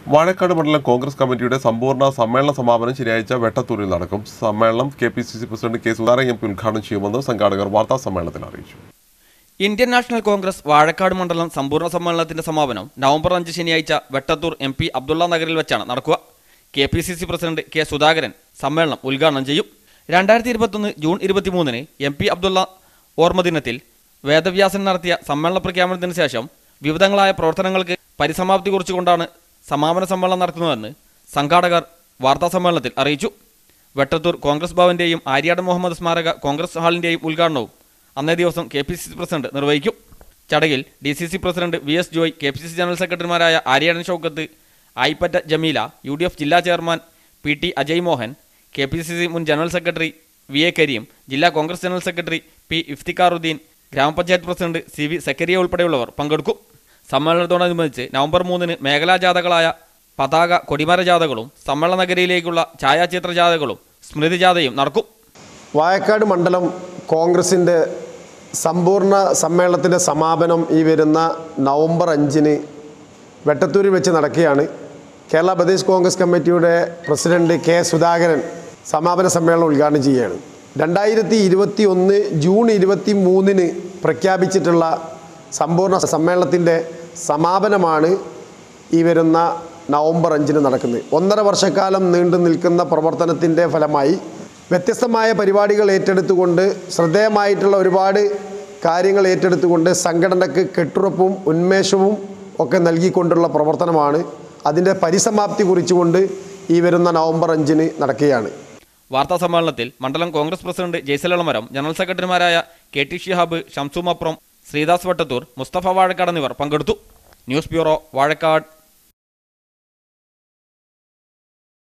വാഴക്കാട് മണ്ഡലം കോൺഗ്രസ് കമ്മിറ്റിയുടെ സമ്പൂർണ്ണ സമ്മേളന സമാപനം ശനിയാഴ്ച വെട്ടത്തൂരിൽ നടക്കും സമ്മേളനം K P C C president K Sudhakaran M P ഉദ്ഘാടനം ചെയ്യുമെന്ന് സംഘാടകർ വാർത്താ സമ്മേളനത്തിൽ അറിയിച്ചു ഇന്ത്യൻ നാഷണൽ കോൺഗ്രസ് വാഴക്കാട് മണ്ഡലം സമ്പൂർണ്ണ സമ്മേളനത്തിന്റെ സമാപനം നവംബർ അഞ്ച് ശനിയാഴ്ച വെട്ടത്തൂർ എം പി അബ്ദുള്ള നഗറിൽ വെച്ചാണ് നടക്കുക K P C C president K Sudhakaran സമ്മേളനം ഉദ്ഘാടനം ചെയ്യും രണ്ടായിരത്തി ഇരുപത്തൊന്ന് ജൂൺ ഇരുപത്തിമൂന്നിന് എം പി അബ്ദുള്ള ഓർമ്മദിനത്തിൽ വേദവ്യാസൻ നടത്തിയ സമ്മേളന പ്രഖ്യാപനത്തിന് ശേഷം വിവിധങ്ങളായ പ്രവർത്തനങ്ങൾക്ക് പരിസമാപ്തി കുറിച്ചുകൊണ്ടാണ് സമാപന സമ്മേളനം നടത്തുന്നതെന്ന് സംഘാടകർ വാർത്താ സമ്മേളനത്തിൽ അറിയിച്ചു വെട്ടത്തൂർ കോൺഗ്രസ് ഭവന്റെയും ആര്യാട് മുഹമ്മദ് സ്മാരക കോൺഗ്രസ് ഹാളിന്റെയും ഉദ്ഘാടനവും അന്നേ ദിവസം K P C C president നിർവഹിക്കും ചടങ്ങിൽ D C C president V S Joy K P C C general സെക്രട്ടറിമാരായ Aryadan Shoukath Ayippatta Jameela U D F ജില്ലാ chairman P T Ajay Mohan K P C C മുൻ general secretary V A Kareem ജില്ലാ Congress general secretary P Iftikharuddin grama panchayat president C V സക്കരിയ ഉൾപ്പെടെയുള്ളവർ പങ്കെടുക്കും സമ്മേളനത്തോടനുബന്ധിച്ച് November മൂന്നിന് മേഖലാ ജാഥകളായ പതാക കൊടിമര ജാഥകളും സമ്മേളന നഗരിയിലേക്കുള്ള ഛായാചിത്ര ജാഥകളും സ്മൃതി ജാഥയും നടക്കും വായക്കാട് മണ്ഡലം കോൺഗ്രസിൻ്റെ സമ്പൂർണ്ണ സമ്മേളനത്തിൻ്റെ സമാപനം ഈ വരുന്ന നവംബർ അഞ്ചിന് വെട്ടത്തൂരിൽ വെച്ച് നടക്കുകയാണ് കേരള പ്രദേശ് കോൺഗ്രസ് കമ്മിറ്റിയുടെ പ്രസിഡന്റ് കെ സുധാകരൻ സമാപന സമ്മേളനം ഉദ്ഘാടനം ചെയ്യുകയാണ് രണ്ടായിരത്തി ഇരുപത്തി ഒന്ന് ജൂൺ ഇരുപത്തി മൂന്നിന് പ്രഖ്യാപിച്ചിട്ടുള്ള സമ്പൂർണ്ണ സമ്മേളനത്തിൻ്റെ സമാപനമാണ് ഈ വരുന്ന നവംബർ അഞ്ചിന് നടക്കുന്നത് ഒന്നര വർഷക്കാലം നീണ്ടു നിൽക്കുന്ന പ്രവർത്തനത്തിൻ്റെ ഫലമായി വ്യത്യസ്തമായ പരിപാടികൾ ഏറ്റെടുത്തുകൊണ്ട് ശ്രദ്ധേയമായിട്ടുള്ള ഒരുപാട് കാര്യങ്ങൾ ഏറ്റെടുത്തുകൊണ്ട് സംഘടനയ്ക്ക് കെട്ടുറപ്പും ഉന്മേഷവും ഒക്കെ നൽകിക്കൊണ്ടുള്ള പ്രവർത്തനമാണ് അതിൻ്റെ പരിസമാപ്തി കുറിച്ചുകൊണ്ട് ഈ വരുന്ന നവംബർ അഞ്ചിന് നടക്കുകയാണ് വാർത്താ സമ്മേളനത്തിൽ മണ്ഡലം കോൺഗ്രസ് പ്രസിഡന്റ് ജയ്സലളമരം ജനറൽ സെക്രട്ടറിമാരായ കെ ടി ഷിഹാബ് ഷംസു മപ്രം ശ്രീദാസ് വട്ടത്തൂർ മുസ്തഫ വാഴക്കാട് എന്നിവർ പങ്കെടുത്തു ന്യൂസ് ബ്യൂറോ വാഴക്കാട്